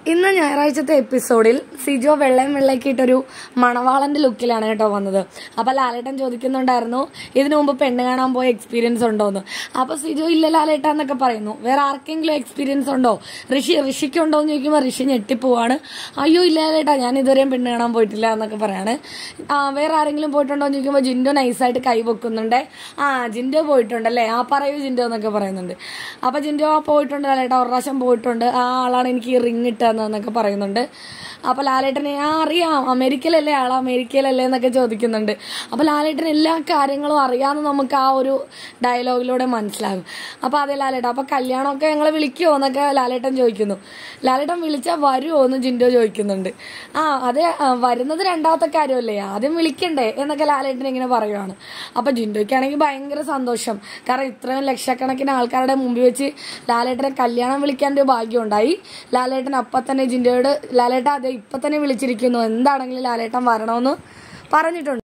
ഇന്ന് ഞായറാഴ്ചത്തെ എപ്പിസോഡിൽ സിജോ വെള്ളയും വെള്ളയൊക്കെ ഇട്ടൊരു മണവാളന്റെ ലുക്കിലാണ് കേട്ടോ വന്നത് അപ്പൊ ലാലേട്ടൻ ചോദിക്കുന്നുണ്ടായിരുന്നു ഇതിനു മുമ്പ് പെണ്ണ് കാണാൻ പോയ എക്സ്പീരിയൻസ് ഉണ്ടോ എന്ന് അപ്പൊ സിജോ ഇല്ല ലാലേട്ട എന്നൊക്കെ പറയുന്നു വേറെ ആർക്കെങ്കിലും എക്സ്പീരിയൻസ് ഉണ്ടോ ഋഷി ഋഷിക്ക് ഉണ്ടോ എന്ന് ചോദിക്കുമ്പോൾ ഋഷി ഞെട്ടിപ്പോവാണ് അയ്യോ ഇല്ല ലാലേട്ടാ ഞാൻ ഇതുവരെയും പെണ്ണ് കാണാൻ പോയിട്ടില്ല എന്നൊക്കെ പറയാണ് ആ വേറെ ആരെങ്കിലും പോയിട്ടുണ്ടോ എന്ന് ചോദിക്കുമ്പോൾ ജിൻഡോ നൈസായിട്ട് കൈ വെക്കുന്നുണ്ട് ആ ജിൻഡോ പോയിട്ടുണ്ടല്ലേ ആ പറയൂ ജിൻഡോ എന്നൊക്കെ പറയുന്നുണ്ട് അപ്പൊ ജിൻഡോ ആ പോയിട്ടുണ്ട് ലാലേട്ടാ ഒരു പ്രാവശ്യം പോയിട്ടുണ്ട് ആ ആളാണ് എനിക്ക് ഈ റിങ് ഇട്ടതെന്നൊക്കെ പറയുന്നുണ്ട് അപ്പൊ ലാലേട്ടനെ ആ അറിയാം അമേരിക്കയിലല്ലേ ആൾ അമേരിക്കയിലല്ലേ എന്നൊക്കെ ചോദിക്കുന്നുണ്ട് അപ്പൊ ലാലേട്ടൻ എല്ലാ കാര്യങ്ങളും അറിയാമെന്ന് നമുക്ക് ആ ഒരു ഡയലോഗിലൂടെ മനസ്സിലാകും അപ്പൊ അതെ ലാലേട്ടൻ അപ്പൊ കല്യാണമൊക്കെ ഞങ്ങളെ വിളിക്കുമോ എന്നൊക്കെ ലാലേട്ടൻ ചോദിക്കുന്നു ലാലേട്ടൻ വിളിച്ചാൽ വരുമോ എന്ന് ജിൻഡോ ചോദിക്കുന്നുണ്ട് ആ അതെ ആ, വരുന്നത് രണ്ടാമത്തെ കാര്യമല്ലേ ആദ്യം വിളിക്കണ്ടേ എന്നൊക്കെ ലാലേട്ടൻ ഇങ്ങനെ പറയുവാണ് അപ്പൊ ജിൻഡോയ്ക്കാണെങ്കിൽ ഭയങ്കര സന്തോഷം കാരണം ഇത്രയും ലക്ഷക്കണക്കിന് ആൾക്കാരുടെ മുമ്പിൽ വെച്ച് ലാലേട്ടനെ കല്യാണം വിളിക്കാൻ ഒരു ഭാഗ്യം ഉണ്ടായി ലാലേട്ടൻ അപ്പൊ തന്നെ ജിൻഡോയോട് ലാലേട്ടൻ അതെ ഇപ്പൊ തന്നെ വിളിച്ചിരിക്കുന്നു എന്താണെങ്കിലും ലാലേട്ടൻ വരണമെന്ന് പറഞ്ഞിട്ടുണ്ട്